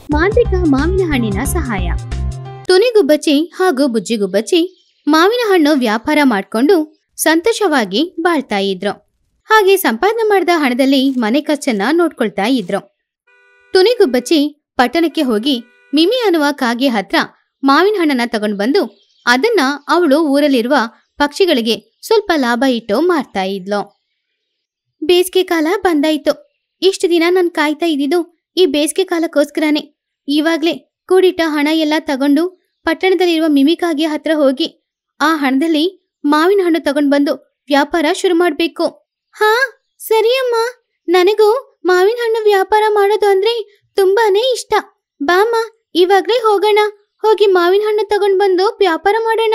ಮಾಂತ್ರಿಕ ಮಾವಿನ ಹಣ್ಣಿನ ಸಹಾಯ ತುನಿಗುಬ್ಬಚ್ಚಿ ಹಾಗೂ ಬುಜ್ಜಿಗುಬ್ಬಚ್ಚಿ ಮಾವಿನ ಹಣ್ಣು ವ್ಯಾಪಾರ ಮಾಡ್ಕೊಂಡು ಸಂತೋಷವಾಗಿ ಬಾಳ್ತಾ ಇದ್ರು ಹಾಗೆ ಸಂಪಾದನೆ ಮಾಡಿದ ಹಣದಲ್ಲಿ ಮನೆ ಖರ್ಚನ್ನ ನೋಡ್ಕೊಳ್ತಾ ಇದ್ರು ತುನಿಗುಬ್ಬಚ್ಚಿ ಪಟ್ಟಣಕ್ಕೆ ಹೋಗಿ ಮಿಮಿ ಅನ್ನುವ ಕಾಗೆ ಹತ್ರ ಮಾವಿನ ಹಣ್ಣನ್ನ ತಗೊಂಡು ಬಂದು ಅದನ್ನ ಅವಳು ಊರಲ್ಲಿರುವ ಪಕ್ಷಿಗಳಿಗೆ ಸ್ವಲ್ಪ ಲಾಭ ಇಟ್ಟು ಮಾರ್ತಾ ಇದ್ಲು ಬೇಸಿಗೆ ಕಾಲ ಬಂದಾಯ್ತು ಇಷ್ಟು ದಿನ ನಾನು ಕಾಯ್ತಾ ಇದ್ದಿದ್ದು ಈ ಬೇಸಿಗೆ ಕಾಲಕ್ಕೋಸ್ಕರನೇ ಇವಾಗ್ಲೇ ಕೂಡಿಟ್ಟ ಹಣ ಎಲ್ಲ ತಗೊಂಡು ಪಟ್ಟಣದಲ್ಲಿರುವ ಮಿಮಿಕಾಗೆ ಹತ್ರ ಹೋಗಿ ಆ ಹಣದಲ್ಲಿ ಮಾವಿನ ಹಣ್ಣು ತಗೊಂಡು ಬಂದು ವ್ಯಾಪಾರ ಶುರು ಮಾಡ್ಬೇಕು ಹಾ ಸರಿಯಮ್ಮ ನನಗೂ ಮಾವಿನ ಹಣ್ಣು ವ್ಯಾಪಾರ ಮಾಡೋದು ಅಂದ್ರೆ ತುಂಬಾನೇ ಇಷ್ಟ ಬಾಮ್ಮ ಇವಾಗ್ಲೇ ಹೋಗೋಣ ಹೋಗಿ ಮಾವಿನ ಹಣ್ಣು ತಗೊಂಡ್ ಬಂದು ವ್ಯಾಪಾರ ಮಾಡೋಣ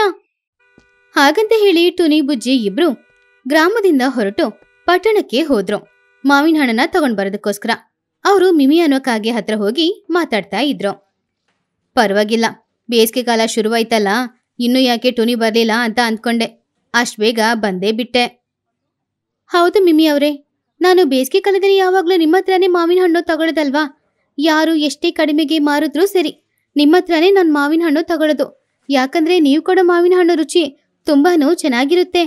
ಹಾಗಂತ ಹೇಳಿ ಟುನಿ ಬುಜ್ಜಿ ಇಬ್ರು ಗ್ರಾಮದಿಂದ ಹೊರಟು ಪಟ್ಟಣಕ್ಕೆ ಹೋದ್ರು ಮಾವಿನ ಹಣ್ಣನ್ನ ತಗೊಂಡ್ ಬರೋದಕ್ಕೋಸ್ಕರ ಅವರು ಮಿಮಿ ಅನ್ನೋ ಕಾಗೆ ಹತ್ರ ಹೋಗಿ ಮಾತಾಡ್ತಾ ಇದ್ರು ಪರವಾಗಿಲ್ಲ ಬೇಸಿಗೆ ಕಾಲ ಶುರುವಾಯ್ತಲ್ಲ ಇನ್ನು ಯಾಕೆ ಟುನಿ ಬರ್ಲಿಲ್ಲ ಅಂತ ಅಂದ್ಕೊಂಡೆ ಅಷ್ಟ್ ಬೇಗ ಬಂದೇ ಬಿಟ್ಟೆ ಹೌದು ಮಿಮಿ ಅವರೇ ನಾನು ಬೇಸಿಗೆ ಕಾಲದಲ್ಲಿ ಯಾವಾಗ್ಲೂ ನಿಮ್ಮ ಹತ್ರನೇ ಮಾವಿನ ಹಣ್ಣು ತಗೊಳ್ಳೋದಲ್ವಾ ಯಾರು ಎಷ್ಟೇ ಕಡಿಮೆಗೆ ಮಾರಿದ್ರೂ ಸರಿ ನಿಮ್ಮ ಹತ್ರನೇ ನಾನು ಮಾವಿನ ಹಣ್ಣು ತಗೊಳ್ಳೋದು ಯಾಕಂದ್ರೆ ನೀವು ಕೊಡೋ ಮಾವಿನ ಹಣ್ಣು ರುಚಿ ತುಂಬಾನು ಚೆನ್ನಾಗಿರುತ್ತೆ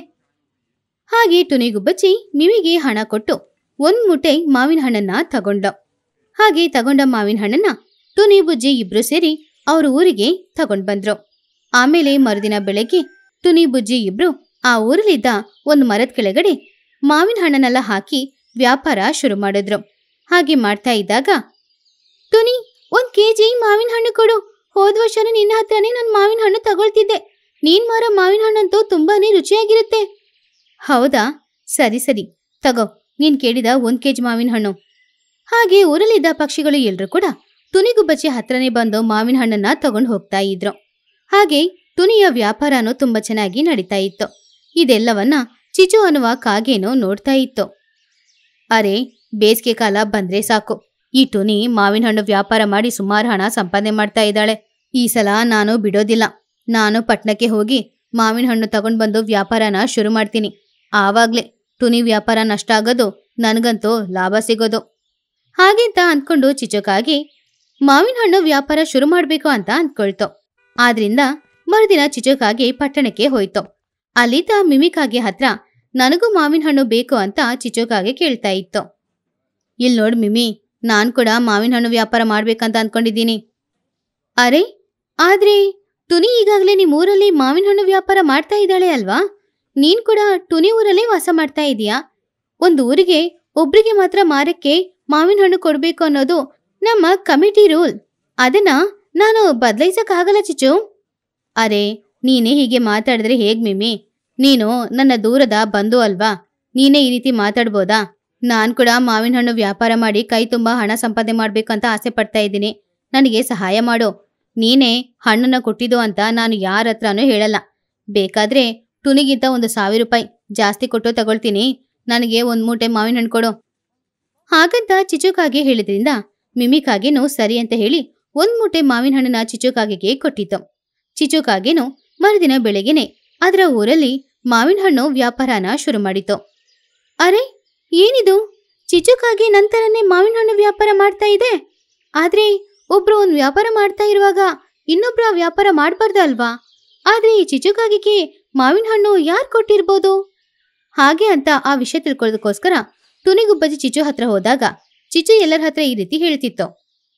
ಹಾಗೆ ಟುನಿಗುಬ್ಬಚ್ಚಿ ಮಿಮಿಗೆ ಹಣ ಕೊಟ್ಟು ಒಂದ್ ಮುಟೆ ಮಾವಿನ ಹಣ್ಣನ್ನ ತಗೊಂಡ ಹಾಗೆ ತಗೊಂಡ ಮಾವಿನ ಹಣ್ಣನ್ನ ಟುನಿ ಬುಜ್ಜಿ ಇಬ್ರು ಸೇರಿ ಅವ್ರ ಊರಿಗೆ ತಗೊಂಡ್ ಬಂದ್ರು ಆಮೇಲೆ ಮರುದಿನ ಬೆಳಗ್ಗೆ ಟುನಿ ಬುಜ್ಜಿ ಇಬ್ರು ಆ ಊರಲ್ಲಿದ್ದ ಒಂದು ಮರದ ಕೆಳಗಡೆ ಮಾವಿನ ಹಣ್ಣನ್ನೆಲ್ಲ ಹಾಕಿ ವ್ಯಾಪಾರ ಶುರು ಮಾಡಿದ್ರು ಹಾಗೆ ಮಾಡ್ತಾ ಇದ್ದಾಗ ಟುನಿ ಒಂದ್ ಕೆಜಿ ಮಾವಿನ ಹಣ್ಣು ಕೊಡು ಹೋದ ವರ್ಷನೂ ನಿನ್ನ ಹತ್ರನೇ ನಾನು ಮಾವಿನ ಹಣ್ಣು ತಗೊಳ್ತಿದ್ದೆ ನೀನ್ ಮಾರೋ ಮಾವಿನ ಹಣ್ಣಂತೂ ತುಂಬಾನೇ ರುಚಿಯಾಗಿರುತ್ತೆ ಹೌದಾ ಸರಿ ಸರಿ ತಗೋ ನೀನ್ ಕೇಳಿದ ಒಂದ್ ಕೆಜಿ ಮಾವಿನ ಹಣ್ಣು ಹಾಗೆ ಊರಲ್ಲಿದ್ದ ಪಕ್ಷಿಗಳು ಎಲ್ರೂ ಕೂಡ ತುನಿಗುಬ್ಬಚ್ಚಿ ಹತ್ರನೇ ಬಂದು ಮಾವಿನ ಹಣ್ಣನ್ನ ತಗೊಂಡು ಹೋಗ್ತಾ ಇದ್ರು ಹಾಗೆ ತುನಿಯ ವ್ಯಾಪಾರನೂ ತುಂಬಾ ಚೆನ್ನಾಗಿ ನಡೀತಾ ಇತ್ತು ಇದೆಲ್ಲವನ್ನ ಚಿಚು ಅನ್ನುವ ಕಾಗೇನೋ ನೋಡ್ತಾ ಇತ್ತು ಅರೆ ಬೇಸಿಗೆ ಕಾಲ ಬಂದ್ರೆ ಸಾಕು ಈ ಟುನಿ ಮಾವಿನ ಹಣ್ಣು ವ್ಯಾಪಾರ ಮಾಡಿ ಸುಮಾರು ಹಣ ಸಂಪಾದನೆ ಮಾಡ್ತಾ ಇದ್ದಾಳೆ ಈ ಸಲ ನಾನು ಬಿಡೋದಿಲ್ಲ ನಾನು ಪಟ್ನಕ್ಕೆ ಹೋಗಿ ಮಾವಿನ ಹಣ್ಣು ತಗೊಂಡ್ ಬಂದು ವ್ಯಾಪಾರನ ಶುರು ಮಾಡ್ತೀನಿ ಆವಾಗ್ಲೇ ಟುನಿ ವ್ಯಾಪಾರ ನಷ್ಟ ಆಗೋದು ನನಗಂತೂ ಲಾಭ ಸಿಗೋದು ಹಾಗೆಂತ ಅಂದ್ಕೊಂಡು ಚಿಚುಕಾಗಿ ಮಾವಿನ ಹಣ್ಣು ವ್ಯಾಪಾರ ಶುರು ಮಾಡ್ಬೇಕು ಅಂತ ಅಂದ್ಕೊಳ್ತು ಆದ್ರಿಂದ ಮರುದಿನ ಚಿಚುಕಾಗಿ ಪಟ್ಟಣಕ್ಕೆ ಹೋಯ್ತು ಅಲ್ಲಿದ್ದ ಮಿಮಿಕಾಗೆ ಹತ್ರ ನನಗೂ ಮಾವಿನ ಹಣ್ಣು ಬೇಕು ಅಂತ ಚಿಚುಕಾಗೆ ಕೇಳ್ತಾ ಇತ್ತು ಇಲ್ ನೋಡ್ ಮಿಮಿ ನಾನ್ ಕೂಡ ಮಾವಿನ ಹಣ್ಣು ವ್ಯಾಪಾರ ಮಾಡ್ಬೇಕಂತ ಅನ್ಕೊಂಡಿದ್ದೀನಿ ಅರೆ ಆದ್ರೆ ಟುನಿ ಈಗಾಗಲೇ ನಿಮ್ ಊರಲ್ಲಿ ಮಾವಿನ ಹಣ್ಣು ವ್ಯಾಪಾರ ಮಾಡ್ತಾ ಇದ್ದಾಳೆ ಅಲ್ವಾ ನೀನ್ ಕೂಡ ಟುನಿ ಊರಲ್ಲೇ ವಾಸ ಮಾಡ್ತಾ ಇದೀಯಾ ಒಂದು ಊರಿಗೆ ಒಬ್ರಿಗೆ ಮಾತ್ರ ಮಾರಕ್ಕೆ ಮಾವಿನ ಹಣ್ಣು ಕೊಡ್ಬೇಕು ಅನ್ನೋದು ನಮ್ಮ ಕಮಿಟಿ ರೂಲ್ ಅದನ್ನ ನಾನು ಬದಲಾಯಿಸಕ್ಕಾಗಲ್ಲ ಚಿಚು ಅರೆ ನೀನೇ ಹೀಗೆ ಮಾತಾಡಿದ್ರೆ ಹೇಗ್ ಮಿಮಿ ನೀನು ನನ್ನ ದೂರದ ಬಂಧು ಅಲ್ವಾ ನೀನೇ ಈ ರೀತಿ ಮಾತಾಡ್ಬೋದಾ ನಾನ್ ಕೂಡ ಮಾವಿನ ಹಣ್ಣು ವ್ಯಾಪಾರ ಮಾಡಿ ಕೈ ತುಂಬಾ ಹಣ ಸಂಪಾದನೆ ಮಾಡ್ಬೇಕಂತ ಆಸೆ ಪಡ್ತಾ ಇದ್ದೀನಿ ನನಗೆ ಸಹಾಯ ಮಾಡು ನೀನೇ ಹಣ್ಣನ್ನ ಕೊಟ್ಟಿದ್ದು ಅಂತ ನಾನು ಯಾರ ಹತ್ರನೂ ಹೇಳಲ್ಲ ಬೇಕಾದ್ರೆ ಟುನಿಗಿಂತ ಒಂದು ಸಾವಿರ ರೂಪಾಯಿ ಜಾಸ್ತಿ ಕೊಟ್ಟು ತಗೊಳ್ತೀನಿ ನನಗೆ ಒಂದ್ ಮೂಟೆ ಮಾವಿನ ಹಣ್ಣು ಕೊಡು ಹಾಗಂತ ಚಿಚುಕಾಗೆ ಹೇಳಿದ್ರಿಂದ ಮಿಮಿಕಾಗೆನು ಸರಿ ಅಂತ ಹೇಳಿ ಒಂದ್ ಮೂಟೆ ಮಾವಿನ ಹಣ್ಣನ್ನ ಚಿಚುಕಾಗೆಗೆ ಕೊಟ್ಟಿತ್ತು ಚಿಚುಕಾಗೆನು ಮರುದಿನ ಬೆಳಗ್ಗೆನೆ ಅದರ ಊರಲ್ಲಿ ಮಾವಿನ ಹಣ್ಣು ವ್ಯಾಪಾರನ ಶುರು ಮಾಡಿತು ಅರೆ ಏನಿದು ಚಿಚುಕಾಗೆ ನಂತರನೇ ಮಾವಿನ ಹಣ್ಣು ವ್ಯಾಪಾರ ಮಾಡ್ತಾ ಇದೆ ಆದ್ರೆ ಒಬ್ರು ಒಂದ್ ವ್ಯಾಪಾರ ಮಾಡ್ತಾ ಇರುವಾಗ ಇನ್ನೊಬ್ರು ಆ ವ್ಯಾಪಾರ ಮಾಡ್ಬಾರ್ದು ಅಲ್ವಾ ಆದ್ರೆ ಈ ಚಿಚುಕಾಗಿಗೆ ಮಾವಿನ ಹಣ್ಣು ಯಾರು ಕೊಟ್ಟಿರ್ಬೋದು ಹಾಗೆ ಅಂತ ಆ ವಿಷಯ ತಿಳ್ಕೊಳ್ಳೋದಕ್ಕೋಸ್ಕರ ಟುನಿಗುಬ್ಬಜ್ಜಿ ಚಿಚು ಹತ್ರ ಹೋದಾಗ ಚಿಚು ಎಲ್ಲರ ಹತ್ರ ಈ ರೀತಿ ಹೇಳ್ತಿತ್ತು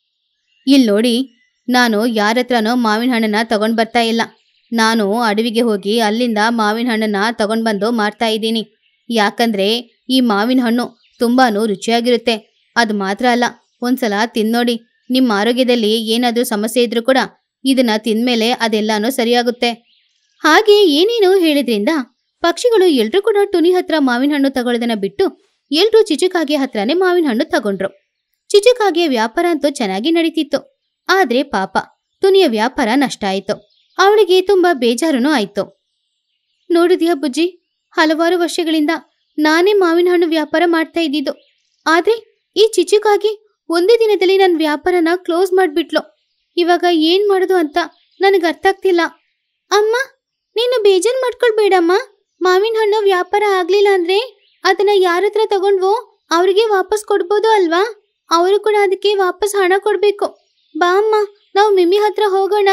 ಇಲ್ ನೋಡಿ ನಾನು ಯಾರ ಹತ್ರನೋ ಮಾವಿನ ಹಣ್ಣನ್ನ ತಗೊಂಡ್ ಬರ್ತಾ ಇಲ್ಲ ನಾನು ಅಡವಿಗೆ ಹೋಗಿ ಅಲ್ಲಿಂದ ಮಾವಿನ ಹಣ್ಣನ್ನ ತಗೊಂಡ್ ಬಂದು ಮಾರ್ತಾ ಇದ್ದೀನಿ ಯಾಕಂದ್ರೆ ಈ ಮಾವಿನ ಹಣ್ಣು ತುಂಬಾನು ರುಚಿಯಾಗಿರುತ್ತೆ ಅದು ಮಾತ್ರ ಅಲ್ಲ ಒಂದ್ಸಲ ತಿನ್ನೋಡಿ ನಿಮ್ಮ ಆರೋಗ್ಯದಲ್ಲಿ ಏನಾದ್ರೂ ಸಮಸ್ಯೆ ಇದ್ರೂ ಕೂಡ ಇದನ್ನ ತಿಂದ್ಮೇಲೆ ಅದೆಲ್ಲಾನು ಸರಿಯಾಗುತ್ತೆ ಹಾಗೆ ಏನೇನೋ ಹೇಳಿದ್ರಿಂದ ಪಕ್ಷಿಗಳು ಎಲ್ರೂ ಕೂಡ ಟುನಿ ಹತ್ರ ಮಾವಿನ ಹಣ್ಣು ತಗೊಳ್ಳೋದನ್ನ ಬಿಟ್ಟು ಎಲ್ರೂ ಚಿಚುಕಾಗೆ ಹತ್ರನೇ ಮಾವಿನ ಹಣ್ಣು ತಗೊಂಡ್ರು ಚಿಚುಕಾಗೆ ವ್ಯಾಪಾರ ಅಂತೂ ಚೆನ್ನಾಗಿ ನಡೀತಿತ್ತು ಆದ್ರೆ ಪಾಪ ಟುನಿಯ ವ್ಯಾಪಾರ ನಷ್ಟ ಆಯ್ತು ಅವಳಿಗೆ ತುಂಬಾ ಬೇಜಾರುನೂ ಆಯ್ತು ನೋಡಿದ್ಯಾ ಬುಜ್ಜಿ ಹಲವಾರು ವರ್ಷಗಳಿಂದ ನಾನೇ ಮಾವಿನ ಹಣ್ಣು ವ್ಯಾಪಾರ ಮಾಡ್ತಾ ಇದ್ದಿದ್ದು ಆದ್ರೆ ಈ ಚಿಚುಕಾಗಿ ಒಂದೇ ದಿನದಲ್ಲಿ ನನ್ನ ವ್ಯಾಪಾರನ ಕ್ಲೋಸ್ ಮಾಡ್ಬಿಟ್ಲು ಇವಾಗ ಏನ್ ಮಾಡೋದು ಅಂತ ನನಗೆ ಅರ್ಥ ಆಗ್ತಿಲ್ಲ ಅಮ್ಮ ನೀನು ಬೇಜಾರ್ ಮಾಡ್ಕೊಳ್ಬೇಡಮ್ಮ ಮಾವಿನ ಹಣ್ಣು ವ್ಯಾಪಾರ ಆಗ್ಲಿಲ್ಲ ಅಂದ್ರೆ ಅದನ್ನ ಯಾರ ಹತ್ರ ತಗೊಂಡ್ವೋ ಅವ್ರಿಗೆ ವಾಪಸ್ ಕೊಡ್ಬೋದು ಅಲ್ವಾ ಅವರು ಕೂಡ ಅದಕ್ಕೆ ವಾಪಸ್ ಹಣ ಕೊಡ್ಬೇಕು ಬಾ ಅಮ್ಮ ನಾವು ಮಿಮ್ಮಿ ಹತ್ರ ಹೋಗೋಣ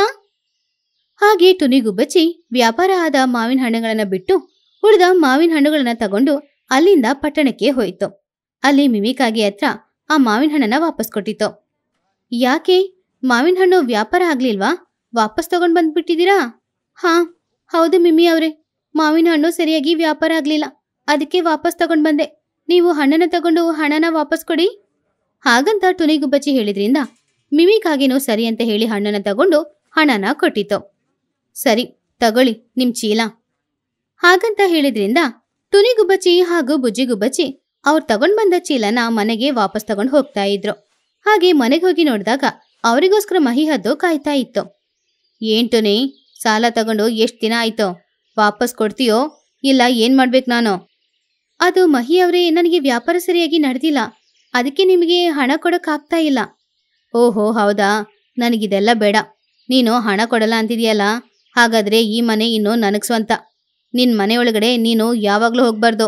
ಹಾಗೆ ಟುನಿಗುಬ್ಬಚ್ಚಿ ವ್ಯಾಪಾರ ಆದ ಮಾವಿನ ಹಣ್ಣುಗಳನ್ನ ಬಿಟ್ಟು ಉಳಿದ ಮಾವಿನ ಹಣ್ಣುಗಳನ್ನ ತಗೊಂಡು ಅಲ್ಲಿಂದ ಪಟ್ಟಣಕ್ಕೆ ಹೋಯಿತು ಅಲ್ಲಿ ಮಿಮಿಕಾಗಿ ಹತ್ರ ಆ ಮಾವಿನ ಹಣ್ಣನ್ನ ವಾಪಸ್ ಕೊಟ್ಟಿತ್ತು ಯಾಕೆ ಮಾವಿನ ಹಣ್ಣು ವ್ಯಾಪಾರ ಆಗ್ಲಿಲ್ವಾ ವಾಪಸ್ ತಗೊಂಡ್ ಬಂದ್ಬಿಟ್ಟಿದ್ದೀರಾ ಹಾ ಹೌದು ಮಿಮ್ಮಿ ಅವ್ರೆ ಮಾವಿನ ಹಣ್ಣು ಸರಿಯಾಗಿ ವ್ಯಾಪಾರ ಆಗ್ಲಿಲ್ಲ ಅದಕ್ಕೆ ವಾಪಸ್ ತಗೊಂಡ್ ಬಂದೆ ನೀವು ಹಣ್ಣನ್ನ ತಗೊಂಡು ಹಣನ ವಾಪಸ್ ಕೊಡಿ ಹಾಗಂತ ಟುನಿಗುಬ್ಬಚ್ಚಿ ಹೇಳಿದ್ರಿಂದ ಮಿಮಿಕಾಗಿನೂ ಸರಿ ಅಂತ ಹೇಳಿ ಹಣ್ಣನ್ನ ತಗೊಂಡು ಹಣನ ಕೊಟ್ಟಿತ್ತು ಸರಿ ತಗೊಳ್ಳಿ ನಿಮ್ ಚೀಲ ಹಾಗಂತ ಹೇಳಿದ್ರಿಂದ ಟುನಿಗುಬ್ಬಚ್ಚಿ ಹಾಗೂ ಬುಜ್ಜಿಗುಬ್ಬಚ್ಚಿ ಅವ್ರು ತಗೊಂಡ್ ಬಂದ ಚೀಲನ ಮನೆಗೆ ವಾಪಸ್ ತಗೊಂಡು ಹೋಗ್ತಾ ಇದ್ರು ಹಾಗೆ ಮನೆಗೆ ಹೋಗಿ ನೋಡಿದಾಗ ಅವರಿಗೋಸ್ಕರ ಮಹಿ ಹದ್ದು ಕಾಯ್ತಾ ಇತ್ತು ಏನ್ ಟುನಿ ಸಾಲ ತಗೊಂಡು ಎಷ್ಟು ದಿನ ಆಯ್ತು ವಾಪಸ್ ಕೊಡ್ತೀಯೋ ಇಲ್ಲ ಏನ್ ಮಾಡ್ಬೇಕು ನಾನು ಅದು ಮಹಿ ಅವರೇ ನನಗೆ ವ್ಯಾಪಾರ ಸರಿಯಾಗಿ ನಡೆದಿಲ್ಲ ಅದಕ್ಕೆ ನಿಮಗೆ ಹಣ ಕೊಡೋಕ್ಕಾಗ್ತಾ ಇಲ್ಲ ಓಹೋ ಹೌದಾ ನನಗಿದೆಲ್ಲ ಬೇಡ ನೀನು ಹಣ ಕೊಡಲ್ಲ ಅಂತಿದೆಯಲ್ಲ ಹಾಗಾದ್ರೆ ಈ ಮನೆ ಇನ್ನು ನನಗ್ ಸ್ವಂತ ನಿನ್ ಮನೆ ಒಳಗಡೆ ನೀನು ಯಾವಾಗ್ಲೂ ಹೋಗ್ಬಾರ್ದು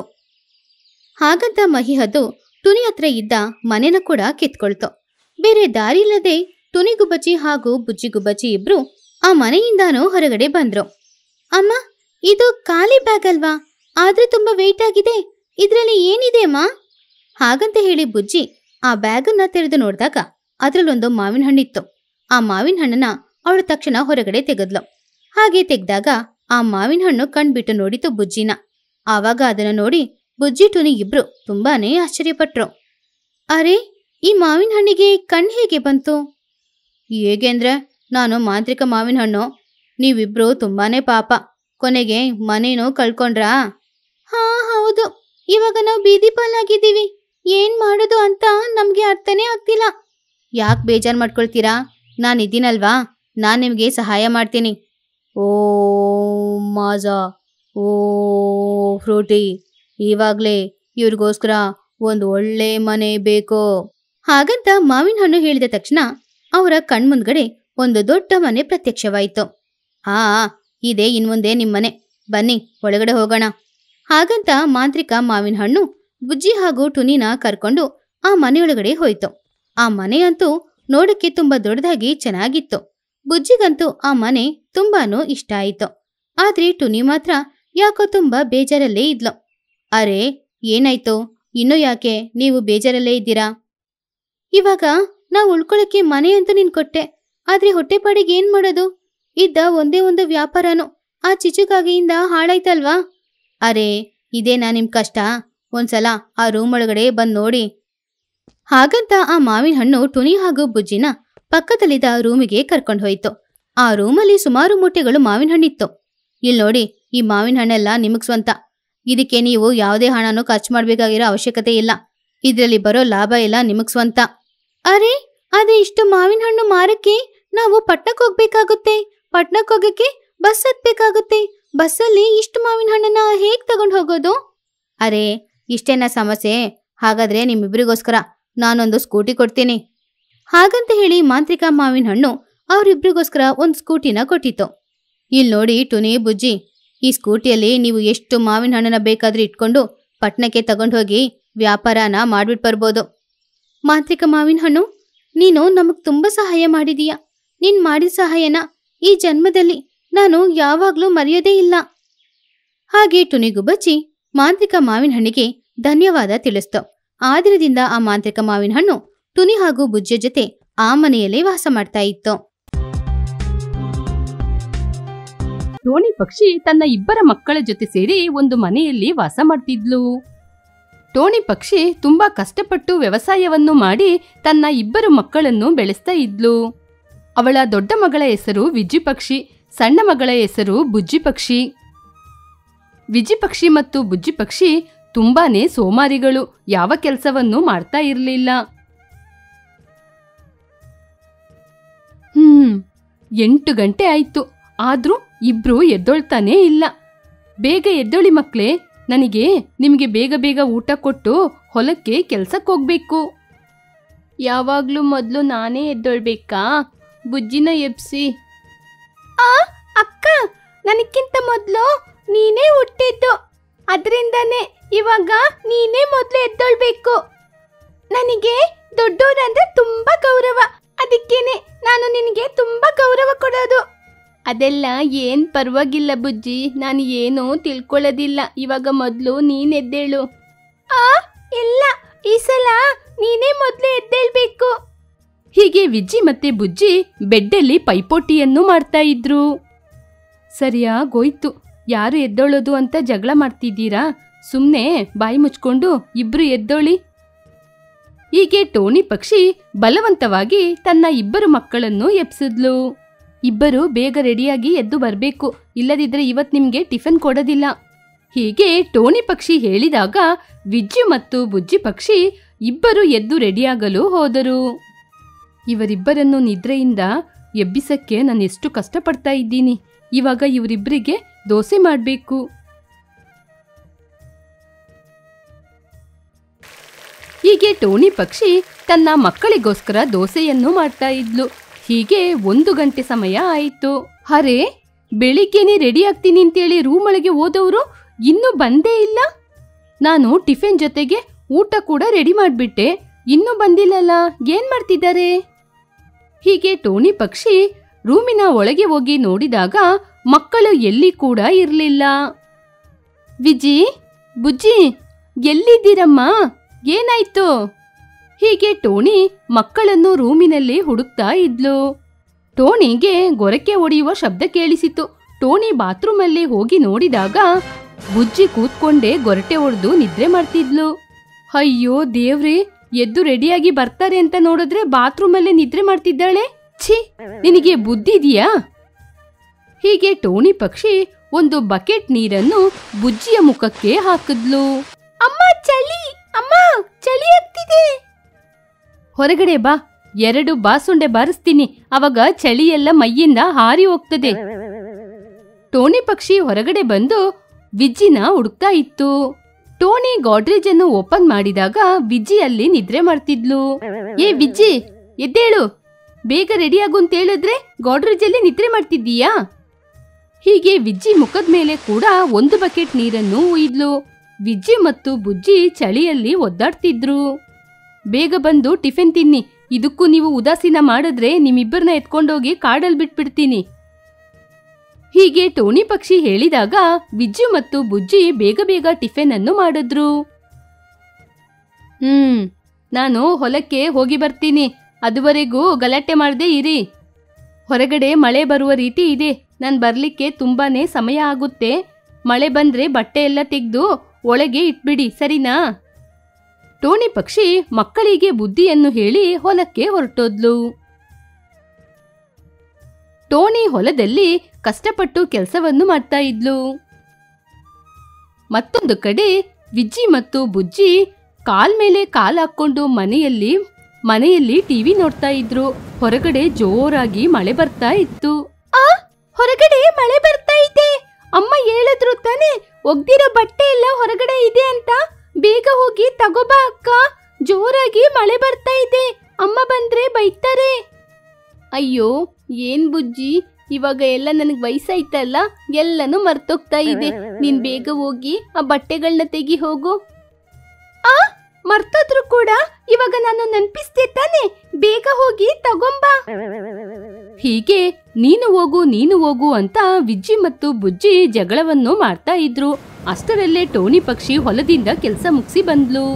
ಹಾಗಂತ ಮಹಿಹದ್ದು ಟುನಿ ಹತ್ರ ಇದ್ದ ಮನೆನ ಕೂಡ ಕಿತ್ಕೊಳ್ತು ಬೇರೆ ದಾರಿ ಇಲ್ಲದೆ ಟುನಿಗುಬ್ಬಚ್ಚಿ ಹಾಗೂ ಬುಜ್ಜಿಗುಬ್ಬಚ್ಚಿ ಇಬ್ರು ಆ ಮನೆಯಿಂದಾನೂ ಹೊರಗಡೆ ಬಂದ್ರು ಅಮ್ಮ ಇದು ಖಾಲಿ ಬ್ಯಾಗ್ ಅಲ್ವಾ ಆದ್ರೂ ತುಂಬಾ ವೆಯ್ಟ್ ಆಗಿದೆ ಇದ್ರಲ್ಲಿ ಏನಿದೆ ಅಮ್ಮ ಹಾಗಂತ ಹೇಳಿ ಬುಜ್ಜಿ ಆ ಬ್ಯಾಗನ್ನ ತೆರೆದು ನೋಡಿದಾಗ ಅದ್ರಲ್ಲೊಂದು ಮಾವಿನ ಹಣ್ಣಿತ್ತು ಆ ಮಾವಿನ ಹಣ್ಣನ್ನ ಅವಳು ತಕ್ಷಣ ಹೊರಗಡೆ ತೆಗೆದ್ಲು ಹಾಗೆ ತೆಗ್ದಾಗ ಆ ಮಾವಿನ ಹಣ್ಣು ಕಣ್ಬಿಟ್ಟು ನೋಡಿತು ಬುಜ್ಜಿನ ಆವಾಗ ಅದನ್ನ ನೋಡಿ ಬುಜ್ಜಿ ಟುನಿ ಇಬ್ರು ತುಂಬಾನೇ ಆಶ್ಚರ್ಯಪಟ್ರು ಅರೆ ಈ ಮಾವಿನ ಹಣ್ಣಿಗೆ ಕಣ್ ಹೇಗೆ ಬಂತು ಹೇಗೆಂದ್ರೆ ನಾನು ಮಾಂತ್ರಿಕ ಮಾವಿನ ಹಣ್ಣು ನೀವಿಬ್ರು ತುಂಬಾನೇ ಪಾಪ ಕೊನೆಗೆ ಮನೇನು ಕಳ್ಕೊಂಡ್ರಾ ಹಾ ಹೌದು ಇವಾಗ ನಾವು ಬೀದಿ ಪಾಲಾಗಿದ್ದೀವಿ ಏನ್ ಮಾಡೋದು ಅಂತ ನಮ್ಗೆ ಅರ್ಥನೇ ಆಗ್ತಿಲ್ಲ ಯಾಕೆ ಬೇಜಾರ್ ಮಾಡ್ಕೊಳ್ತೀರಾ ನಾನು ಇದ್ದೀನಲ್ವಾ ನಾನು ನಿಮಗೆ ಸಹಾಯ ಮಾಡ್ತೀನಿ ಓ ಮಾಜಾ ಓ ಫ್ರೂಟಿ ಇವಾಗ್ಲೇ ಇವ್ರಿಗೋಸ್ಕರ ಒಂದು ಒಳ್ಳೆ ಮನೆ ಬೇಕು ಹಾಗಂತ ಮಾವಿನ ಹಣ್ಣು ಹೇಳಿದ ತಕ್ಷಣ ಅವರ ಕಣ್ಮುಂದ್ಗಡೆ ಒಂದು ದೊಡ್ಡ ಮನೆ ಪ್ರತ್ಯಕ್ಷವಾಯಿತು ಆ ಇದೇ ಇನ್ಮುಂದೆ ನಿಮ್ಮನೆ ಬನ್ನಿ ಒಳಗಡೆ ಹೋಗೋಣ ಹಾಗಂತ ಮಾಂತ್ರಿಕ ಮಾವಿನ ಹಣ್ಣು ಬುಜ್ಜಿ ಹಾಗೂ ಟುನಿನ ಕರ್ಕೊಂಡು ಆ ಮನೆಯೊಳಗಡೆ ಹೋಯ್ತು ಆ ಮನೆಯಂತೂ ನೋಡಕ್ಕೆ ತುಂಬಾ ದೊಡ್ಡದಾಗಿ ಚೆನ್ನಾಗಿತ್ತು ಬುಜ್ಜಿಗಂತೂ ಆ ಮನೆ ತುಂಬಾನು ಇಷ್ಟ ಆಯಿತು ಆದ್ರೆ ಟುನಿ ಮಾತ್ರ ಯಾಕೋ ತುಂಬಾ ಬೇಜಾರಲ್ಲೇ ಇದ್ಲು ಅರೆ ಏನಾಯ್ತು ಇನ್ನು ಯಾಕೆ ನೀವು ಬೇಜಾರಲ್ಲೇ ಇದ್ದೀರಾ ಇವಾಗ ನಾ ಉಳ್ಕೊಳಕ್ಕೆ ಮನೆ ಅಂತೂ ನಿನ್ ಕೊಟ್ಟೆ ಆದ್ರೆ ಹೊಟ್ಟೆಪಾಡಿಗೆ ಏನ್ ಮಾಡೋದು ಇದ್ದ ಒಂದೇ ಒಂದು ವ್ಯಾಪಾರನು ಆ ಚಿಚುಕಾಗಿಯಿಂದ ಹಾಳಾಯ್ತಲ್ವಾ ಅರೆ ಇದೇನಾ ನಿಮ್ ಕಷ್ಟ ಒಂದ್ಸಲ ಆ ರೂಮ್ ಒಳಗಡೆ ಬಂದ್ ನೋಡಿ ಹಾಗಂತ ಆ ಮಾವಿನ ಹಣ್ಣು ಟುನಿ ಹಾಗೂ ಬುಜ್ಜಿನ ಪಕ್ಕದಲ್ಲಿದ್ದ ರೂಮಿಗೆ ಕರ್ಕೊಂಡು ಹೋಯ್ತು ಆ ರೂಮಲ್ಲಿ ಸುಮಾರು ಮೂಟೆಗಳು ಮಾವಿನ ಹಣ್ಣಿತ್ತು ಇಲ್ಲಿ ನೋಡಿ ಈ ಮಾವಿನ ಹಣ್ಣೆಲ್ಲ ನಿಮಗ್ ಸ್ವಂತ ಇದಕ್ಕೆ ನೀವು ಯಾವುದೇ ಹಣನೂ ಖರ್ಚು ಮಾಡ್ಬೇಕಾಗಿರೋ ಅವಶ್ಯಕತೆ ಇಲ್ಲ ಇದ್ರಲ್ಲಿ ಬರೋ ಲಾಭ ಎಲ್ಲ ನಿಮಗ್ ಸ್ವಂತ ಅರೆ ಆದ್ರೆ ಇಷ್ಟು ಮಾವಿನ ಹಣ್ಣು ಮಾರಕ್ಕೆ ನಾವು ಪಟ್ನಕ್ಕೆ ಹೋಗ್ಬೇಕಾಗುತ್ತೆ ಪಟ್ನಕ್ಕೆ ಹೋಗಕ್ಕೆ ಬಸ್ ಹತ್ಬೇಕಾಗುತ್ತೆ ಬಸ್ಸಲ್ಲಿ ಇಷ್ಟು ಮಾವಿನ ಹಣ್ಣನ್ನ ಹೇಗ್ ತಗೊಂಡ್ ಹೋಗೋದು ಅರೆ ಇಷ್ಟೇನ ಸಮಸ್ಯೆ ಹಾಗಾದ್ರೆ ನಿಮ್ಮಿಬ್ರಿಗೋಸ್ಕರ ನಾನೊಂದು ಸ್ಕೂಟಿ ಕೊಡ್ತೀನಿ ಹಾಗಂತ ಹೇಳಿ ಮಾಂತ್ರಿಕ ಮಾವಿನ ಹಣ್ಣು ಅವರಿಬ್ರಿಗೋಸ್ಕರ ಒಂದು ಸ್ಕೂಟಿನ ಕೊಟ್ಟಿತ್ತು ಇಲ್ಲಿ ನೋಡಿ ಟುನಿ ಬುಜ್ಜಿ ಈ ಸ್ಕೂಟಿಯಲ್ಲಿ ನೀವು ಎಷ್ಟು ಮಾವಿನ ಹಣ್ಣನ್ನ ಬೇಕಾದ್ರೂ ಇಟ್ಕೊಂಡು ಪಟ್ನಕ್ಕೆ ತಗೊಂಡು ಹೋಗಿ ವ್ಯಾಪಾರನ ಮಾಡ್ಬಿಟ್ಟು ಬರ್ಬೋದು ಮಾಂತ್ರಿಕ ಮಾವಿನ ಹಣ್ಣು ನೀನು ನಮಗ್ ತುಂಬಾ ಸಹಾಯ ಮಾಡಿದೀಯ ನೀನ್ ಮಾಡಿದ ಸಹಾಯನ ಈ ಜನ್ಮದಲ್ಲಿ ನಾನು ಯಾವಾಗ್ಲೂ ಮರೆಯೋದೇ ಇಲ್ಲ ಹಾಗೆ ಟುನಿಗು ಬಚ್ಚಿ ಮಾಂತ್ರಿಕ ಮಾವಿನ ಹಣ್ಣಿಗೆ ಧನ್ಯವಾದ ತಿಳಿಸ್ತು ಆ ದಿನದಿಂದ ಆ ಮಾಂತ್ರಿಕ ಮಾವಿನ ಹಣ್ಣು ಟುನಿ ಹಾಗೂ ಬುಜ್ಜ ಜೊತೆ ಆ ಮನೆಯಲ್ಲೇ ವಾಸ ಮಾಡ್ತಾ ಇತ್ತು ಟೋಣಿ ಪಕ್ಷಿ ತನ್ನ ಇಬ್ಬರ ಮಕ್ಕಳ ಜೊತೆ ಸೇರಿ ಒಂದು ಮನೆಯಲ್ಲಿ ವಾಸ ಮಾಡ್ತಿದ್ಲು ಟೋಣಿ ಪಕ್ಷಿ ತುಂಬಾ ಕಷ್ಟಪಟ್ಟು ವ್ಯವಸಾಯವನ್ನು ಮಾಡಿ ತನ್ನ ಇಬ್ಬರು ಮಕ್ಕಳನ್ನು ಬೆಳೆಸ್ತಾ ಇದ್ಲು ಅವಳ ದೊಡ್ಡ ಮಗಳ ಹೆಸರು ವಿಜಿ ಪಕ್ಷಿ ಸಣ್ಣ ಮಗಳ ಹೆಸರು ಬುಜ್ಜಿ ಪಕ್ಷಿ ವಿಜಿ ಪಕ್ಷಿ ಮತ್ತು ಬುಜ್ಜಿ ಪಕ್ಷಿ ತುಂಬಾನೇ ಸೋಮಾರಿಗಳು ಯಾವ ಕೆಲಸವನ್ನು ಮಾಡ್ತಾ ಇರಲಿಲ್ಲ ಹ್ಮ್ ಎಂಟು ಗಂಟೆ ಆಯ್ತು ಆದ್ರೂ ಇಬ್ರು ಎದ್ದೊಳ್ತಾನೇ ಇಲ್ಲ ಬೇಗ ಎದ್ದೊಳಿ ಮಕ್ಳೇ ನನಗೆ ನಿಮಗೆ ಬೇಗ ಬೇಗ ಊಟ ಕೊಟ್ಟು ಹೊಲಕ್ಕೆ ಕೆಲ್ಸಕ್ಕೆ ಹೋಗ್ಬೇಕು ಯಾವಾಗ್ಲೂ ಮೊದಲು ನಾನೇ ಎದ್ದೊಳ್ಬೇಕಾ ಬುಜ್ಜಿನ ಎಬ್ಸಿ ಆ ಅಕ್ಕ ನನಕ್ಕಿಂತ ಮೊದಲು ನೀನೇ ಹುಟ್ಟಿದ್ದು ಅದರಿಂದನೇ ಇವಾಗ ನೀನೇ ಮೊದಲು ಎದ್ದೊಳ್ಬೇಕು ನನಗೆ ದೊಡ್ಡೋರಂದ್ರೆ ತುಂಬಾ ಗೌರವ ಅದಕ್ಕೇನೆ ನಾನು ನಿನಗೆ ತುಂಬಾ ಗೌರವ ಕೊಡೋದು ಅದೆಲ್ಲ ಏನ್ ಪರವಾಗಿಲ್ಲ ಬುಜ್ಜಿ ನಾನು ಏನೂ ತಿಳ್ಕೊಳ್ಳೋದಿಲ್ಲ ಇವಾಗ ಮೊದಲು ನೀನ್ ಎದ್ದೇಳು ಆ ಇಲ್ಲ ಈ ಸಲ ನೀನೇ ಮೊದಲು ಎದ್ದೇಳ್ಬೇಕು ಹೀಗೆ ವಿಜ್ಜಿ ಮತ್ತೆ ಬುಜ್ಜಿ ಬೆಡ್ಡಲ್ಲಿ ಪೈಪೋಟಿಯನ್ನು ಮಾಡ್ತಾ ಇದ್ರು ಸರಿಯಾಗೋಯ್ತು ಯಾರು ಎದ್ದೋಳೋದು ಅಂತ ಜಗಳ ಮಾಡ್ತಿದ್ದೀರಾ ಸುಮ್ನೆ ಬಾಯಿ ಮುಚ್ಕೊಂಡು ಇಬ್ರು ಎದ್ದೋಳಿ ಹೀಗೆ ಟೋನಿ ಪಕ್ಷಿ ಬಲವಂತವಾಗಿ ತನ್ನ ಇಬ್ಬರು ಮಕ್ಕಳನ್ನು ಎಪ್ಸಿದ್ಲು ಇಬ್ಬರು ಬೇಗ ರೆಡಿಯಾಗಿ ಎದ್ದು ಬರಬೇಕು ಇಲ್ಲದಿದ್ರೆ ಇವತ್ ನಿಮ್ಗೆ ಟಿಫನ್ ಕೊಡೋದಿಲ್ಲ ಹೀಗೆ ಟೋನಿ ಪಕ್ಷಿ ಹೇಳಿದಾಗ ವಿಜ್ಜಿ ಮತ್ತು ಬುಜ್ಜಿ ಪಕ್ಷಿ ಇಬ್ಬರು ಎದ್ದು ರೆಡಿಯಾಗಲು ಹೋದರು ಇವರಿಬ್ಬರನ್ನು ನಿದ್ರೆಯಿಂದ ಎಬ್ಬಿಸಕ್ಕೆ ನಾನು ಎಷ್ಟು ಕಷ್ಟಪಡ್ತಾ ಇದ್ದೀನಿ ಇವಾಗ ಇವರಿಬ್ಬರಿಗೆ ದೋಸೆ ಮಾಡಬೇಕು ಹೀಗೆ ಟೋನಿ ಪಕ್ಷಿ ತನ್ನ ಮಕ್ಕಳಿಗೋಸ್ಕರ ದೋಸೆಯನ್ನು ಮಾಡ್ತಾ ಇದ್ಲು ಹೀಗೆ ಒಂದು ಗಂಟೆ ಸಮಯ ಆಯಿತು ಅರೆ ಬೆಳಿಗ್ಗೆನೆ ರೆಡಿ ಆಗ್ತೀನಿ ಅಂತೇಳಿ ರೂಮ್ ಒಳಗೆ ಹೋದವರು ಇನ್ನೂ ಬಂದೇ ಇಲ್ಲ ನಾನು ಟಿಫಿನ್ ಜೊತೆಗೆ ಊಟ ಕೂಡ ರೆಡಿ ಮಾಡಿಬಿಟ್ಟೆ ಇನ್ನೂ ಬಂದಿಲ್ಲಲ್ಲ ಏನ್ ಮಾಡ್ತಿದ್ದಾರೆ ಹೀಗೆ ಟೋನಿ ಪಕ್ಷಿ ರೂಮಿನ ಒಳಗೆ ಹೋಗಿ ನೋಡಿದಾಗ ಮಕ್ಕಳು ಎಲ್ಲಿ ಕೂಡ ಇರಲಿಲ್ಲ ವಿಜಿ ಬುಜ್ಜಿ ಎಲ್ಲಿದ್ದೀರಮ್ಮ ಏನಾಯ್ತು ಹೀಗೆ ಟೋನಿ ಮಕ್ಕಳನ್ನು ರೂಮಿನಲ್ಲಿ ಹುಡುಕ್ತಾ ಇದ್ಲು ಟೋನಿಗೆ ಗೊರಕೆ ಹೊಡೆಯುವ ಶಬ್ದ ಕೇಳಿಸಿತು ಟೋನಿ ಬಾತ್ರೂಮಲ್ಲಿ ಹೋಗಿ ನೋಡಿದಾಗ ಬುಜ್ಜಿ ಕೂತ್ಕೊಂಡೇ ಗೊರಟೆ ಹೊಡೆದು ನಿದ್ರೆ ಮಾಡ್ತಿದ್ಲು ಅಯ್ಯೋ ದೇವ್ರೇ ಎದ್ದು ರೆಡಿಯಾಗಿ ಬರ್ತಾರೆ ಅಂತ ನೋಡಿದ್ರೆ ಬಾತ್ರೂಮಲ್ಲೇ ನಿದ್ರೆ ಮಾಡ್ತಿದ್ದಾಳೆ ಛೀ ನಿನಗೆ ಬುದ್ಧಿ ಇದೆಯಾ ಹೀಗೆ ಟೋನಿ ಪಕ್ಷಿ ಒಂದು ಬಕೆಟ್ ನೀರನ್ನು ಬುಜ್ಜಿಯ ಮುಖಕ್ಕೆ ಹಾಕಿದ್ಲು ಅಮ್ಮ ಚಳಿ ಅಮ್ಮ ಚಳಿ ಆಗ್ತಿದೆ ಹೊರಗಡೆ ಬಾ ಎರಡು ಬಾಸುಂಡೆ ಬಾರಿಸ್ತೀನಿ ಅವಾಗ ಚಳಿ ಎಲ್ಲ ಮೈಯಿಂದ ಹಾರಿ ಹೋಗ್ತದೆ ಟೋನಿ ಪಕ್ಷಿ ಹೊರಗಡೆ ಬಂದು ವಿಜ್ಜಿನ ಹುಡುಕ್ತಾ ಇತ್ತು ಟೋನಿ ಗಾಡ್ರೇಜ್ ಅನ್ನು ಓಪನ್ ಮಾಡಿದಾಗ ವಿಜ್ಜಿ ಅಲ್ಲಿ ನಿದ್ರೆ ಮಾಡ್ತಿದ್ಲು ಏ ವಿಜ್ಜಿ ಎದ್ದೇಳು ಬೇಗ ರೆಡಿ ಆಗು ಅಂತ ಹೇಳಿದ್ರೆ ಗಾಡ್ರೇಜ್ ಅಲ್ಲಿ ನಿದ್ರೆ ಮಾಡ್ತಿದ್ದೀಯಾ ಹೀಗೆ ವಿಜ್ಜಿ ಮುಖದ ಮೇಲೆ ಕೂಡ ಒಂದು ಬಕೆಟ್ ನೀರನ್ನು ಉಯ್ದ್ಲು ವಿಜ್ಜಿ ಮತ್ತು ಬುಜ್ಜಿ ಚಳಿಯಲ್ಲಿ ಒದ್ದಾಡ್ತಿದ್ರು ಬೇಗ ಬಂದು ಟಿಫಿನ್ ತಿನ್ನಿ ಇದಕ್ಕೂ ನೀವು ಉದಾಸೀನ ಮಾಡಿದ್ರೆ ನಿಮ್ಮಿಬ್ಬರನ್ನ ಎತ್ಕೊಂಡೋಗಿ ಕಾಡಲ್ಲಿ ಬಿಟ್ಬಿಡ್ತೀನಿ ಹೀಗೆ ಟೋನಿ ಪಕ್ಷಿ ಹೇಳಿದಾಗ ವಿಜ್ಜು ಮತ್ತು ಬುಜ್ಜಿ ಬೇಗ ಬೇಗ ಟಿಫಿನ್ ಅನ್ನು ಮಾಡಿದ್ರು ಹ್ಮ್ ನಾನು ಹೊಲಕ್ಕೆ ಹೋಗಿ ಬರ್ತೀನಿ ಅದುವರೆಗೂ ಗಲಾಟೆ ಮಾಡದೆ ಇರಿ ಹೊರಗಡೆ ಮಳೆ ಬರುವ ರೀತಿ ಇದೆ ನಾನು ಬರ್ಲಿಕ್ಕೆ ತುಂಬಾನೇ ಸಮಯ ಆಗುತ್ತೆ ಮಳೆ ಬಂದ್ರೆ ಬಟ್ಟೆ ಎಲ್ಲ ತೆಗೆದು ಒಳಗೆ ಇಟ್ಬಿಡಿ ಸರಿನಾ ಟೋನಿ ಪಕ್ಷಿ ಮಕ್ಕಳಿಗೆ ಬುದ್ಧಿಯನ್ನು ಹೇಳಿ ಹೊಲಕ್ಕೆ ಹೊರಟೋದ್ಲು ಟೋನಿ ಹೊಲದಲ್ಲಿ ಕಷ್ಟಪಟ್ಟು ಕೆಲಸವನ್ನು ಮಾಡ್ತಾ ಇದ್ಲು ಮತ್ತೊಂದು ಕಡೆ ವಿಜ್ಜಿ ಮತ್ತು ಬುಜ್ಜಿ ಕಾಲ್ ಮೇಲೆ ಕಾಲ್ ಹಾಕೊಂಡು ಮನೆಯಲ್ಲಿ ಮನೆಯಲ್ಲಿ ಟಿವಿ ನೋಡ್ತಾ ಇದ್ರು ಹೊರಗಡೆ ಜೋರಾಗಿ ಮಳೆ ಬರ್ತಾ ಇತ್ತು ಆ ಹೊರಗಡೆ ಮಳೆ ಬರ್ತಾ ಇದೆ ಅಮ್ಮ ಹೇಳಿದ್ರು ತಾನೆ ಒಗ್ದಿರೋ ಬಟ್ಟೆ ಎಲ್ಲ ಹೊರಗಡೆ ಇದೆ ಅಂತ ಬೇಗ ಹೋಗಿ ತಗೋಬಾ ಅಕ್ಕ ಜೋರಾಗಿ ಮಳೆ ಬರ್ತಾ ಇದೆ ಅಮ್ಮ ಬಂದ್ರೆ ಬೈತಾರೆ ಅಯ್ಯೋ ಏನ್ ಬುಜ್ಜಿ ಇವಾಗ ಎಲ್ಲ ನನಗೆ ವಯಸ್ಸಾಯ್ತಲ್ಲ ಎಲ್ಲನೂ ಮರ್ತೋಗ್ತಾ ಇದೆ ನೀನ್ ಬೇಗ ಹೋಗಿ ಆ ಬಟ್ಟೆಗಳನ್ನ ತೆಗಿ ಹೋಗು ಆ ಮರ್ತೋದ್ರು ಕೂಡ ಇವಾಗ ನಾನು ನೆನ್ಪಿಸ್ತೆ ತಾನೆ ಬೇಗ ಹೋಗಿ ತಗೊಂಬಾ ಹೀಗೆ ನೀನು ಹೋಗು ನೀನು ಹೋಗು ಅಂತ ವಿಜ್ಜಿ ಮತ್ತು ಬುಜ್ಜಿ ಜಗಳವನ್ನು ಮಾಡ್ತಾ ಇದ್ರು ಅಷ್ಟರಲ್ಲೇ ಟೋನಿ ಪಕ್ಷಿ ಹೊಲದಿಂದ ಕೆಲಸ ಮುಗಿಸಿ ಬಂದ್ಲು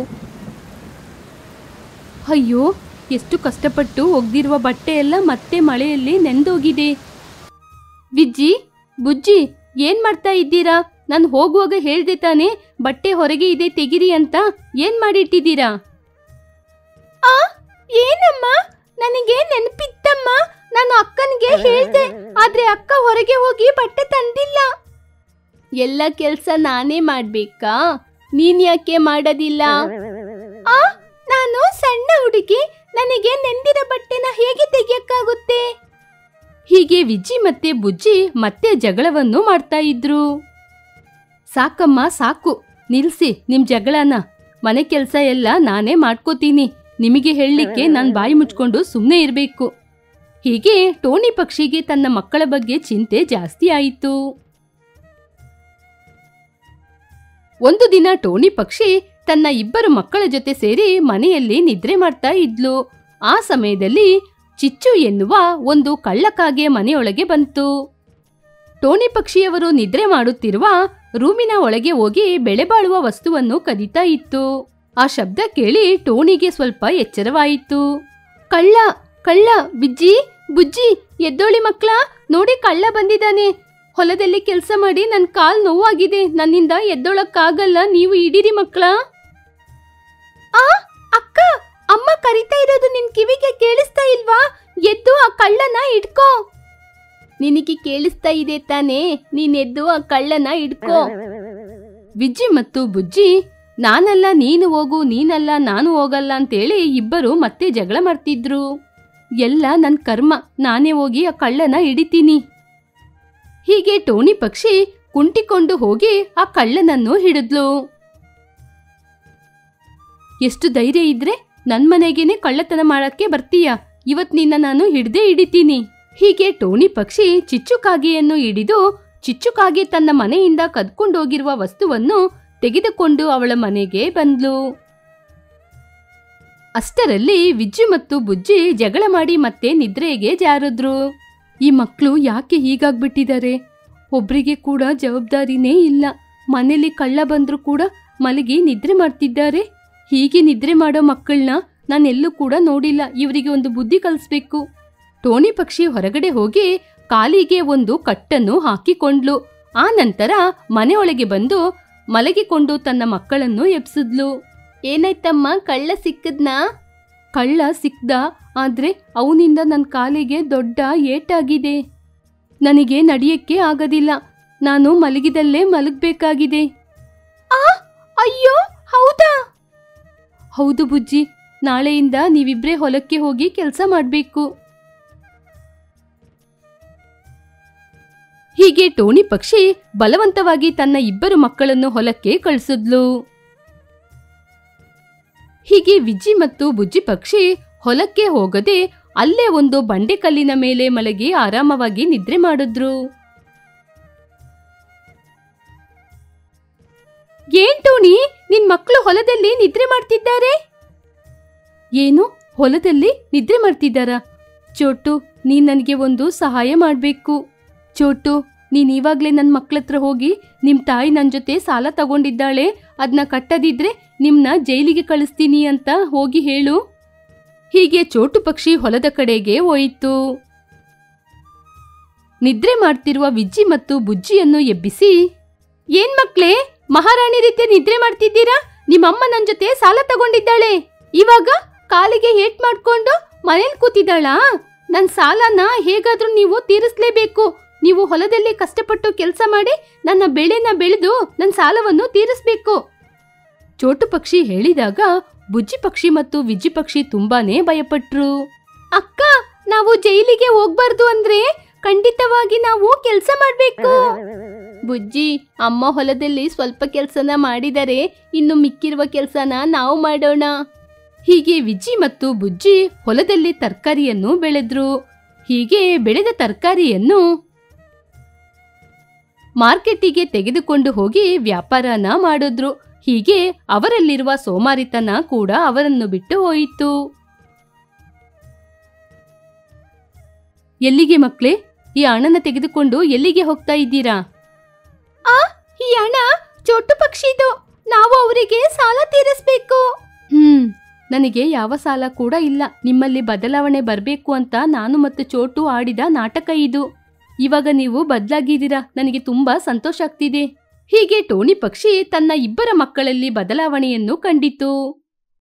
ಅಯ್ಯೋ ಎಷ್ಟು ಕಷ್ಟಪಟ್ಟು ಒಗ್ದಿರುವ ಬಟ್ಟೆ ಎಲ್ಲ ಮತ್ತೆ ಮಳೆಯಲ್ಲಿ ನೆಂದೋಗಿದೆ ವಿಜ್ಜಿ ಬುಜ್ಜಿ ಏನ್ ಮಾಡ್ತಾ ಇದ್ದೀರಾ ನಾನು ಹೋಗುವಾಗ ಹೇಳ್ದೆ ತಾನೆ ಬಟ್ಟೆ ಹೊರಗೆ ಇದೆ ತೆಗಿರಿ ಅಂತ ಏನ್ ಮಾಡಿಟ್ಟಿದ್ದೀರಾ ಆ ಏನಮ್ಮ ನನಗೆ ನೆನಪಿತ್ತಮ್ಮ ನಾನು ಅಕ್ಕನಿಗೆ ಹೇಳ್ದೆ ಆದ್ರೆ ಅಕ್ಕ ಹೊರಗೆ ಹೋಗಿ ಬಟ್ಟೆ ತಂದಿಲ್ಲ ಎಲ್ಲ ಕೆಲಸ ನಾನೇ ಮಾಡ್ಬೇಕಾ ನೀನ್ ಯಾಕೆ ಮಾಡೋದಿಲ್ಲ ಆ ನಾನು ಸಣ್ಣ ಹುಡುಗಿ ನನಗೆ ನೆಂದಿರ ಬಟ್ಟೆನ ಹೇಗೆ ತೆಗಿಯಕ್ಕಾಗುತ್ತೆ ಹೀಗೆ ವಿಜ್ಜಿ ಮತ್ತೆ ಬುಜ್ಜಿ ಮತ್ತೆ ಜಗಳವನ್ನು ಮಾಡ್ತಾ ಇದ್ರು ಸಾಕಮ್ಮ ಸಾಕು ನಿಲ್ಸಿ ನಿಮ್ ಜಗಳನ ಮನೆ ಕೆಲಸ ಎಲ್ಲ ನಾನೇ ಮಾಡ್ಕೋತೀನಿ ನಿಮಗೆ ಹೇಳಲಿಕ್ಕೆ ನಾನ್ ಬಾಯಿ ಮುಚ್ಕೊಂಡು ಸುಮ್ಮನೆ ಇರಬೇಕು ಹೀಗೆ ಟೋನಿ ಪಕ್ಷಿಗೆ ತನ್ನ ಮಕ್ಕಳ ಬಗ್ಗೆ ಚಿಂತೆ ಜಾಸ್ತಿ ಆಯಿತು ಒಂದು ದಿನ ಟೋನಿ ಪಕ್ಷಿ ತನ್ನ ಇಬ್ಬರು ಮಕ್ಕಳ ಜೊತೆ ಸೇರಿ ಮನೆಯಲ್ಲಿ ನಿದ್ರೆ ಮಾಡ್ತಾ ಇದ್ಲು ಆ ಸಮಯದಲ್ಲಿ ಚಿಚ್ಚು ಎನ್ನುವ ಒಂದು ಕಳ್ಳಕಾಗೆ ಮನೆಯೊಳಗೆ ಬಂತು ಟೋನಿ ಪಕ್ಷಿಯವರು ನಿದ್ರೆ ಮಾಡುತ್ತಿರುವ ರೂಮಿನ ಒಳಗೆ ಹೋಗಿ ಬೆಳೆ ಬಾಳುವ ವಸ್ತುವನ್ನು ಕದೀತಾ ಇತ್ತು ಆ ಶಬ್ದ ಕೇಳಿ ಟೋನಿಗೆ ಸ್ವಲ್ಪ ಎಚ್ಚರವಾಯಿತು ಕಳ್ಳ ಕಳ್ಳ ಬಿಜ್ಜಿ ಬುಜ್ಜಿ ಎದ್ದೋಳಿ ಮಕ್ಳ ನೋಡಿ ಕಳ್ಳ ಬಂದಿದ್ದಾನೆ ಹೊಲದಲ್ಲಿ ಕೆಲಸ ಮಾಡಿ ನನ್ನ ಕಾಲ್ ನೋವಾಗಿದೆ ನನ್ನಿಂದ ಎದ್ದೊಳಕ್ಕಾಗಲ್ಲ ನೀವು ಇಡೀರಿ ಮಕ್ಳ ಆ ಅಕ್ಕ ಅಮ್ಮ ಕರಿತಾ ಇರೋದು ನಿನ್ ಕಿವಿಗೆ ಕೇಳಿಸ್ತಾ ಇಲ್ವಾ ಎದ್ದು ಆ ಕಳ್ಳನ ಇಡ್ಕೋ ನಿನಗೆ ಕೇಳಿಸ್ತಾ ಇದೆ ತಾನೇ ನೀನ್ ಎದ್ದು ಆ ಕಳ್ಳನ ಇಡ್ಕೋ ವಿಜ್ಜಿ ಮತ್ತು ಬುಜ್ಜಿ ನಾನಲ್ಲ ನೀನು ಹೋಗು ನೀನಲ್ಲ ನಾನು ಹೋಗಲ್ಲ ಅಂತೇಳಿ ಇಬ್ಬರು ಮತ್ತೆ ಜಗಳ ಮಾಡ್ತಿದ್ರು ಎಲ್ಲ ನನ್ ಕರ್ಮ ನಾನೇ ಹೋಗಿ ಆ ಕಳ್ಳನ ಹಿಡಿತೀನಿ ಹೀಗೆ ಟೋನಿ ಪಕ್ಷಿ ಕುಂಟಿಕೊಂಡು ಹೋಗಿ ಆ ಕಳ್ಳನನ್ನು ಹಿಡಿದ್ಲು ಎಷ್ಟು ಧೈರ್ಯ ಇದ್ರೆ ನನ್ ಮನೆಗೇನೆ ಕಳ್ಳತನ ಮಾಡಕ್ಕೆ ಬರ್ತೀಯ ಇವತ್ ನಿನ್ನ ನಾನು ಹಿಡ್ದೇ ಹಿಡಿತೀನಿ ಹೀಗೆ ಟೋನಿ ಪಕ್ಷಿ ಚಿಚ್ಚುಕಾಗೆಯನ್ನು ಹಿಡಿದು ಚಿಚ್ಚುಕಾಗೆ ತನ್ನ ಮನೆಯಿಂದ ಕದ್ಕೊಂಡೋಗಿರುವ ವಸ್ತುವನ್ನು ತೆಗೆದುಕೊಂಡು ಅವಳ ಮನೆಗೆ ಬಂದ್ಲು ಅಷ್ಟರಲ್ಲಿ ವಿಜ್ಜು ಮತ್ತು ಬುಜ್ಜಿ ಜಗಳ ಮಾಡಿ ಮತ್ತೆ ನಿದ್ರೆಗೆ ಜಾರಿದ್ರು ಈ ಮಕ್ಕಳು ಯಾಕೆ ಹೀಗಾಗ್ಬಿಟ್ಟಿದ್ದಾರೆ ಒಬ್ರಿಗೆ ಕೂಡ ಜವಾಬ್ದಾರಿನೇ ಇಲ್ಲ ಮನೇಲಿ ಕಳ್ಳ ಬಂದ್ರು ಕೂಡ ಮಲಗಿ ನಿದ್ರೆ ಮಾಡ್ತಿದ್ದಾರೆ ಹೀಗೆ ನಿದ್ರೆ ಮಾಡೋ ಮಕ್ಕಳನ್ನ ನಾನೆಲ್ಲೂ ಕೂಡ ನೋಡಿಲ್ಲ ಇವರಿಗೆ ಒಂದು ಬುದ್ಧಿ ಕಲಿಸ್ಬೇಕು ಟೋನಿ ಪಕ್ಷಿ ಹೊರಗಡೆ ಹೋಗಿ ಕಾಲಿಗೆ ಒಂದು ಕಟ್ಟನ್ನು ಹಾಕಿಕೊಂಡ್ಲು ಆ ನಂತರ ಮನೆಯೊಳಗೆ ಬಂದು ಮಲಗಿಕೊಂಡು ತನ್ನ ಮಕ್ಕಳನ್ನು ಎಬ್ಸಿದ್ಲು ಏನಾಯ್ತಮ್ಮ ಕಳ್ಳ ಸಿಕ್ಕದ್ನಾ ಕಳ್ಳ ಸಿಕ್ದ ಆದ್ರೆ ಅವನಿಂದ ನನ್ನ ಕಾಲಿಗೆ ದೊಡ್ಡ ಏಟಾಗಿದೆ ನನಗೆ ನಡೆಯಕ್ಕೆ ಆಗೋದಿಲ್ಲ ನಾನು ಮಲಗಿದಲ್ಲೇ ಮಲಗಬೇಕಾಗಿದೆ ಆ ಅಯ್ಯೋ ಹೌದಾ ಹೌದು ಬುಜ್ಜಿ ನಾಳೆಯಿಂದ ನೀವಿಬ್ರೇ ಹೊಲಕ್ಕೆ ಹೋಗಿ ಕೆಲಸ ಮಾಡಬೇಕು ಹೀಗೆ ಟೋನಿ ಪಕ್ಷಿ ಬಲವಂತವಾಗಿ ತನ್ನ ಇಬ್ಬರು ಮಕ್ಕಳನ್ನು ಹೊಲಕ್ಕೆ ಕಳಿಸಿದ್ಲು ಹೀಗೆ ವಿಜ್ಜಿ ಮತ್ತು ಬುಜ್ಜಿ ಪಕ್ಷಿ ಹೊಲಕ್ಕೆ ಹೋಗದೆ ಅಲ್ಲೇ ಒಂದು ಬಂಡೆಕಲ್ಲಿನ ಮೇಲೆ ಮಲಗಿ ಆರಾಮವಾಗಿ ನಿದ್ರೆ ಮಾಡಿದ್ರು ಏನ್ ಟೋನಿ ನಿನ್ ಮಕ್ಕಳು ಹೊಲದಲ್ಲಿ ನಿದ್ರೆ ಮಾಡ್ತಿದ್ದಾರೆ ಏನು ಹೊಲದಲ್ಲಿ ನಿದ್ರೆ ಮಾಡ್ತಿದ್ದಾರಾ ಚೋಟು ನೀನ್ ನನಗೆ ಒಂದು ಸಹಾಯ ಮಾಡ್ಬೇಕು ಚೋಟು ನೀನ್ ಇವಾಗ್ಲೇ ನನ್ನ ಮಕ್ಳ ಹತ್ರ ಹೋಗಿ ನಿಮ್ ತಾಯಿ ನನ್ ಜೊತೆ ಸಾಲ ತಗೊಂಡಿದ್ದಾಳೆ ಅದನ್ನ ಕಟ್ಟದಿದ್ರೆ ನಿಮ್ನ ಜೈಲಿಗೆ ಕಳಿಸ್ತೀನಿ ಅಂತ ಹೋಗಿ ಹೇಳು ಹೀಗೆ ಚೋಟು ಪಕ್ಷಿ ಹೊಲದ ಕಡೆಗೆ ಹೋಯಿತು ನಿದ್ರೆ ಮಾಡ್ತಿರುವ ವಿಜ್ಜಿ ಮತ್ತು ಬುಜ್ಜಿಯನ್ನು ಎಬ್ಬಿಸಿ ಏನ್ ಮಕ್ಳೇ ಮಹಾರಾಣಿ ರೀತಿ ನಿದ್ರೆ ಮಾಡ್ತಿದ್ದೀರಾ ನಿಮ್ಮಮ್ಮ ನನ್ ಜೊತೆ ಸಾಲ ತಗೊಂಡಿದ್ದಾಳೆ ಇವಾಗ ಕಾಲಿಗೆ ಏಟ್ ಮಾಡ್ಕೊಂಡು ಮನೇಲಿ ಕೂತಿದ್ದಾಳಾ ನನ್ ಸಾಲನ ಹೇಗಾದ್ರೂ ನೀವು ತೀರಿಸ್ಲೇಬೇಕು ನೀವು ಹೊಲದಲ್ಲಿ ಕಷ್ಟಪಟ್ಟು ಕೆಲಸ ಮಾಡಿ ನನ್ನ ಬೆಳೆನ ಬೆಳೆದು ನನ್ನ ಸಾಲವನ್ನು ತೀರಿಸ್ಬೇಕು ಚೋಟು ಪಕ್ಷಿ ಹೇಳಿದಾಗ ಬುಜ್ಜಿ ಪಕ್ಷಿ ಮತ್ತು ವಿಜ್ಜಿ ಪಕ್ಷಿ ತುಂಬಾನೇ ಭಯಪಟ್ರು ಅಕ್ಕ ನಾವು ಜೈಲಿಗೆ ಹೋಗ್ಬಾರ್ದು ಅಂದ್ರೆ ಖಂಡಿತವಾಗಿ ನಾವು ಕೆಲಸ ಮಾಡ್ಬೇಕು ಬುಜ್ಜಿ ಅಮ್ಮ ಹೊಲದಲ್ಲಿ ಸ್ವಲ್ಪ ಕೆಲಸನ ಮಾಡಿದರೆ ಇನ್ನು ಮಿಕ್ಕಿರುವ ಕೆಲಸನ ನಾವು ಮಾಡೋಣ ಹೀಗೆ ವಿಜ್ಜಿ ಮತ್ತು ಬುಜ್ಜಿ ಹೊಲದಲ್ಲಿ ತರಕಾರಿಯನ್ನು ಬೆಳೆದ್ರು ಹೀಗೆ ಬೆಳೆದ ತರಕಾರಿಯನ್ನು ಮಾರ್ಕೆಟಿಗೆ ತೆಗೆದುಕೊಂಡು ಹೋಗಿ ವ್ಯಾಪಾರನ ಮಾಡಿದ್ರು ಹೀಗೆ ಅವರಲ್ಲಿರುವ ಸೋಮಾರಿತನ ಕೂಡ ಅವರನ್ನು ಬಿಟ್ಟು ಹೋಯಿತು ಎಲ್ಲಿಗೆ ಮಕ್ಳೇ ಈ ಹಣನ ತೆಗೆದುಕೊಂಡು ಎಲ್ಲಿಗೆ ಹೋಗ್ತಾ ಇದ್ದೀರಾ ಆ ಈ ಹಣ ಚೋಟು ಪಕ್ಷಿದು ನಾವು ಅವರಿಗೆ ಸಾಲ ತೀರಿಸ್ಬೇಕು ಹ್ಮ್ ನನಗೆ ಯಾವ ಸಾಲ ಕೂಡ ಇಲ್ಲ ನಿಮ್ಮಲ್ಲಿ ಬದಲಾವಣೆ ಬರಬೇಕು ಅಂತ ನಾನು ಮತ್ತು ಚೋಟು ಆಡಿದ ನಾಟಕ ಇದು ಇವಾಗ ನೀವು ಬದಲಾಗಿದ್ದೀರಾ ನನಗೆ ತುಂಬಾ ಸಂತೋಷ ಆಗ್ತಿದೆ ಹೀಗೆ ಟೋನಿ ಪಕ್ಷಿ ತನ್ನ ಇಬ್ಬರ ಮಕ್ಕಳಲ್ಲಿ ಬದಲಾವಣೆಯನ್ನು ಕಂಡಿತು